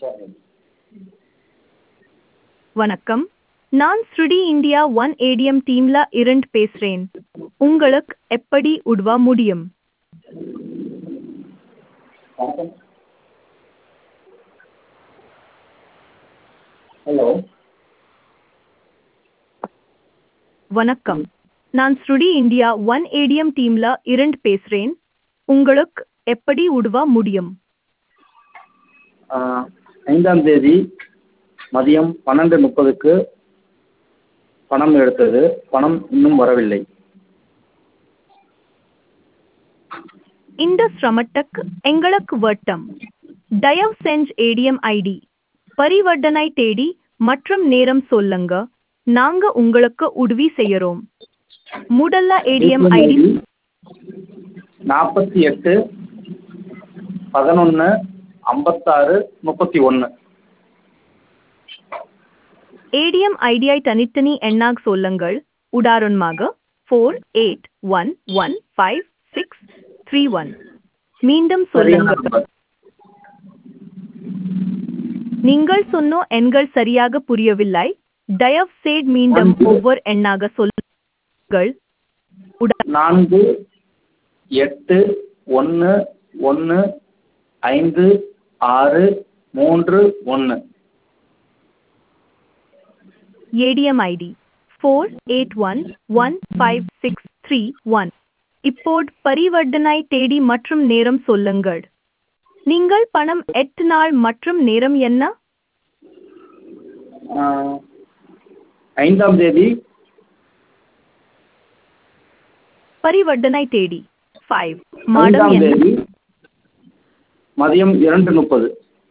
வணக்கம் நான் ஸ்ருடி இந்தியா ஒன் ஏடிஎம் டீம்ல இருந்து பேசுறேன் உங்களுக்கு எப்படி உதவ முடியும் வணக்கம் ஹலோ வணக்கம் நான் ஸ்ருடி இந்தியா ஒன் ஏடிஎம் டீம்ல இருந்து பேசுறேன் உங்களுக்கு எப்படி உதவ முடியும் ஐந்தாம் தேதி மதியம் பன்னெண்டு முப்பதுக்கு பணம் எடுத்தது பணம் இன்னும் வரவில்லை இந்த சிரமத்துக்கு எங்களுக்கு வட்டம் தயவு செஞ்சு ஏடிஎம் ஐடி பரிவர்த்தனை தேதி மற்றும் நேரம் சொல்லுங்க நாங்க உங்களுக்கு உதவி செய்யறோம் முதல்ல ஏடிஎம் ஐடி நாற்பத்தி எட்டு பதினொன்று ஐம்பத்தாறு முப்பத்தி ஒன்று ஏடிஎம் ஐடியை தனித்தனி எண்ணாக சொல்லுங்கள் உதாரணமாக four eight one one five six three one மீண்டும் சரியான சொல்லுங்கள் நம்பர் நீங்கள் சொன்ன எண்கள் சரியாக புரியவில்லை தயவு செய்து மீண்டும் ஒன்று. ஒவ்வொரு எண்ணாக சொல்லுங்கள் உடா- நான்கு எட்டு ஒன்று ஒன்று ஐந்து ஆறு மூன்று ஒன்று ATM ID four eight one one five six three one இப்போது பரிவர்த்தனை தேதி மற்றும் நேரம் சொல்லுங்கள் நீங்கள் பணம் எட்டு நாள் மற்றும் நேரம் என்ன ஐந்தாம் தேதி பரிவர்த்தனை தேதி ஃபைவ் மாதம் ஐந்தாம் என்ன தேதி மதியம் இரண்டு முப்பது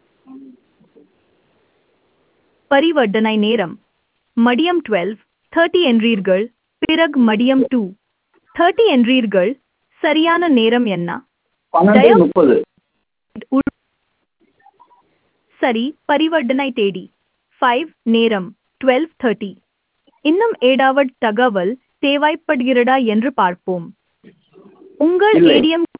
பரிவர்த்தனை நேரம் மதியம் டுவெல் தேர்ட்டி என்றீர்கள் பிறகு மதியம் டூ தேர்ட்டி என்றீர்கள் சரியான நேரம் என்ன பன்னெண்டு தயவு- முப்பது உள்- சரி பரிவர்த்தனை தேதி ஃபைவ் நேரம் டுவெல் தேர்ட்டி இன்னும் ஏடாவது தகவல் தேவைப்படுகிறதா என்று பார்ப்போம் உங்கள் இல்லை. ஏடிஎம்